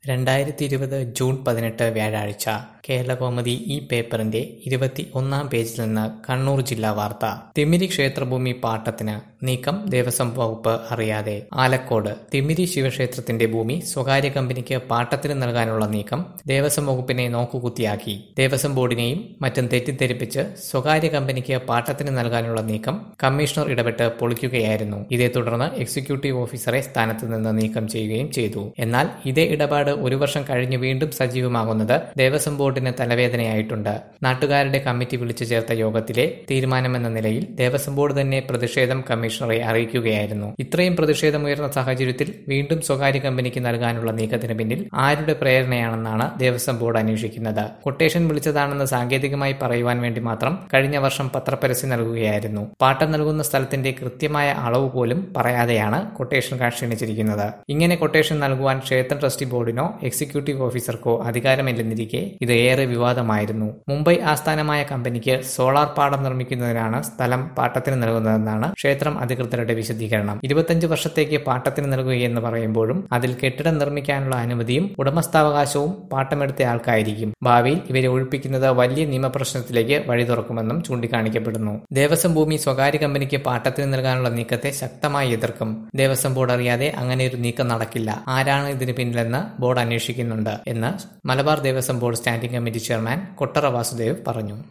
രണ്ടായിരത്തി ഇരുപത് ജൂൺ പതിനെട്ട് വ്യാഴാഴ്ച കേരളകൗമുദി ഈ പേപ്പറിന്റെ ഇരുപത്തി ഒന്നാം പേജിൽ നിന്ന് കണ്ണൂർ ജില്ലാ വാർത്ത തിമിരി ക്ഷേത്രഭൂമി പാട്ടത്തിന് നീക്കം ദേവസ്വം വകുപ്പ് അറിയാതെ ആലക്കോട് തിമിരി ശിവക്ഷേത്രത്തിന്റെ ഭൂമി സ്വകാര്യ കമ്പനിക്ക് പാട്ടത്തിന് നൽകാനുള്ള നീക്കം ദേവസ്വം വകുപ്പിനെ നോക്കുകുത്തിയാക്കി ദേവസ്വം ബോർഡിനെയും മറ്റും തെറ്റിദ്ധരിപ്പിച്ച് സ്വകാര്യ കമ്പനിക്ക് പാട്ടത്തിന് നൽകാനുള്ള നീക്കം കമ്മീഷണർ ഇടപെട്ട് പൊളിക്കുകയായിരുന്നു ഇതേ തുടർന്ന് എക്സിക്യൂട്ടീവ് ഓഫീസറെ സ്ഥാനത്ത് നിന്ന് നീക്കം ചെയ്യുകയും ചെയ്തു എന്നാൽ ഇതേ ഇടപാട് ഒരു വർഷം കഴിഞ്ഞ് വീണ്ടും സജീവമാകുന്നത് ദേവസ്വം ബോർഡിന് തലവേദനയായിട്ടുണ്ട് നാട്ടുകാരുടെ കമ്മിറ്റി വിളിച്ചു ചേർത്ത യോഗത്തിലെ തീരുമാനമെന്ന നിലയിൽ ദേവസ്വം ബോർഡ് തന്നെ പ്രതിഷേധം കമ്മീഷണറെ അറിയിക്കുകയായിരുന്നു ഇത്രയും പ്രതിഷേധമുയർന്ന സാഹചര്യത്തിൽ വീണ്ടും സ്വകാര്യ കമ്പനിക്ക് നൽകാനുള്ള നീക്കത്തിന് പിന്നിൽ ആരുടെ പ്രേരണയാണെന്നാണ് ദേവസ്വം ബോർഡ് അന്വേഷിക്കുന്നത് കൊട്ടേഷൻ വിളിച്ചതാണെന്ന് സാങ്കേതികമായി പറയുവാൻ വേണ്ടി മാത്രം കഴിഞ്ഞ വർഷം പത്രപരസ്യം നൽകുകയായിരുന്നു പാട്ടം നൽകുന്ന സ്ഥലത്തിന്റെ കൃത്യമായ അളവ് പോലും പറയാതെയാണ് കൊട്ടേഷൻ ക്ഷണിച്ചിരിക്കുന്നത് ഇങ്ങനെ കൊട്ടേഷൻ നൽകുവാൻ ക്ഷേത്ര ട്രസ്റ്റി ബോർഡിനോ എക്സിക്യൂട്ടീവ് ഓഫീസർക്കോ അധികാരമില്ലെന്നിരിക്കെ ഇത് ഏറെ വിവാദമായിരുന്നു മുംബൈ ആസ്ഥാനമായ കമ്പനിക്ക് സോളാർ പാടം നിർമ്മിക്കുന്നതിനാണ് സ്ഥലം പാട്ടത്തിന് നൽകുന്നതെന്നാണ് ക്ഷേത്രം അധികൃതരുടെ വിശദീകരണം ഇരുപത്തഞ്ച് വർഷത്തേക്ക് പാട്ടത്തിന് നൽകുകയെന്ന് പറയുമ്പോഴും അതിൽ കെട്ടിടം നിർമ്മിക്കാനുള്ള അനുമതിയും ഉടമസ്ഥാവകാശവും പാട്ടമെടുത്ത ആൾക്കായിരിക്കും ഭാവിയിൽ ഇവരെ ഒഴിപ്പിക്കുന്നത് വലിയ നിയമപ്രശ്നത്തിലേക്ക് വഴി തുറക്കുമെന്നും ചൂണ്ടിക്കാണിക്കപ്പെടുന്നു ദേവസ്വം ഭൂമി സ്വകാര്യ കമ്പനിക്ക് പാട്ടത്തിന് നൽകാനുള്ള നീക്കത്തെ ശക്തമായി എതിർക്കും ദേവസ്വം ബോർഡ് അറിയാതെ അങ്ങനെ ഒരു നീക്കം നടക്കില്ല ആരാണ് ഇതിന് പിന്നിലെന്ന് ബോർഡ് അന്വേഷിക്കുന്നുണ്ട് എന്ന് Malabar Devaswom board standing committee chairman Kottara Vasudev പറഞ്ഞു